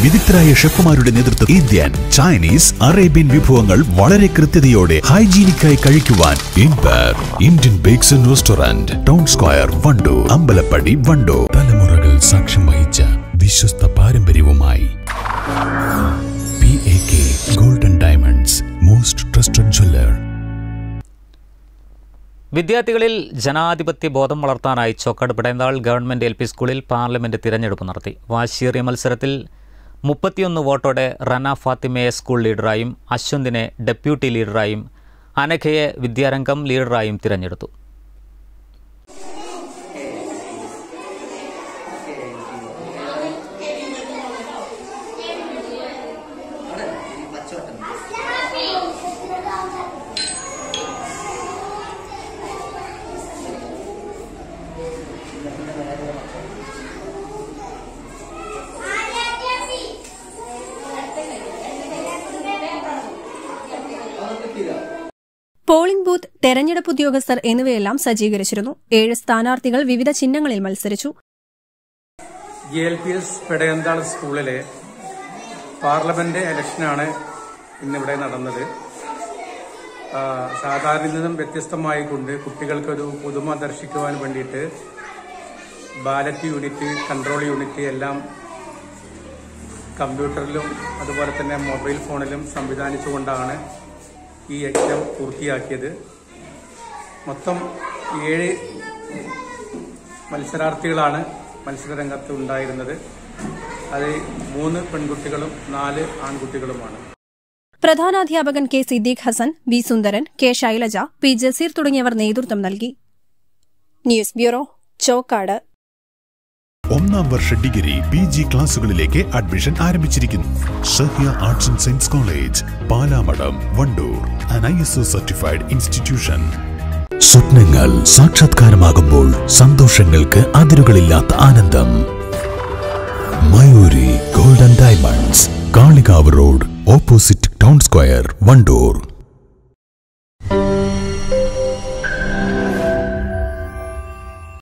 വിദഗ്ധരായ ഷെഫുമാരുടെ നേതൃത്വം Indian Chinese Arabian വിഭവങ്ങൾ വളരെ കൃത്യതയോടെ ഹൈജീനിക്കായി കഴിക്കുവാൻ ഇൻപർ Indian bakes and restaurant town square Wandoor Ambalappadi Wandoor തലമുറകൾ സാക്ഷ്യം വഹിച്ച വിശ്വസ്ത പാരമ്പര്യവുമായി P A K golden diamonds most trusted jeweller വിദ്യാർത്ഥികളിൽ ജനാധിപത്യ ബോധം വളർത്താനായി Chokkad Pidayanthal government L P സ്കൂളിൽ പാർലമെൻറ്റ് തിരഞ്ഞെടുപ്പ് നടത്തി വാശിയേറിയ മത്സരത്തിൽ മുപ്പത്തിയൊന്ന് വോട്ടോടെ റന ഫാത്തിമയെ സ്കൂൾ ലീഡറായും അശ്വന്തിനെ ഡെപ്യൂട്ടി ലീഡറായും അനഘയെ വിദ്യാരംഗം ലീഡറായും തിരഞ്ഞെടുത്തു പോളിംഗ് ബൂത്ത് തെരഞ്ഞെടുപ്പ് ഉദ്യോഗസ്ഥർ എന്നിവയെല്ലാം സജ്ജീകരിച്ചിരുന്നു ഏഴ് സ്ഥാനാർത്ഥികൾ വിവിധ ചിഹ്നങ്ങളിൽ മത്സരിച്ചു G L P S Pedayanthal സ്കൂളിലെ പാർലമെന്റ് ഇലക്ഷനാണ് ഇന്നിവിടെ നടന്നത് ആ, സാധാരണ നിന്നും വ്യത്യസ്തമായി കൊണ്ട് കുട്ടികൾക്കൊരു പുതുമ ദർശിക്കുവാൻ വേണ്ടിയിട്ട് ബാലറ്റ് യൂണിറ്റ് കൺട്രോൾ യൂണിറ്റ് എല്ലാം കമ്പ്യൂട്ടറിലും അതുപോലെ തന്നെ മൊബൈൽ ഫോണിലും സംവിധാനിച്ചുകൊണ്ടാണ് ഈ യജ്ഞം പൂർത്തിയാക്കിയത് മൊത്തം ഏഴ് മത്സരാർത്ഥികളാണ് മത്സരരംഗത്ത് ഉണ്ടായിരുന്നത് അത് മൂന്ന് പെൺകുട്ടികളും നാല് ആൺകുട്ടികളുമാണ് പ്രധാനാധ്യാപകൻ K Siddique Hasan V Sundaran K Shailaja P Jaseer തുടങ്ങിയവർ നേതൃത്വം നൽകി ന്യൂസ് ബ്യൂറോ ചോക്കാട് ഒന്നാം വർഷ ഡിഗ്രി പി ജി ക്ലാസുകളിലേക്ക് അഡ്മിഷൻ ആരംഭിച്ചിരിക്കുന്നു Sahya arts and science college Palamadam Wandoor an I S O certified institution സ്വപ്നങ്ങൾ സാക്ഷാത്കാരമാകുമ്പോൾ സന്തോഷങ്ങൾക്ക് അതിരുകളില്ലാത്ത ആനന്ദം Mayuri golden diamonds Kalikavu road opposite town square Wandoor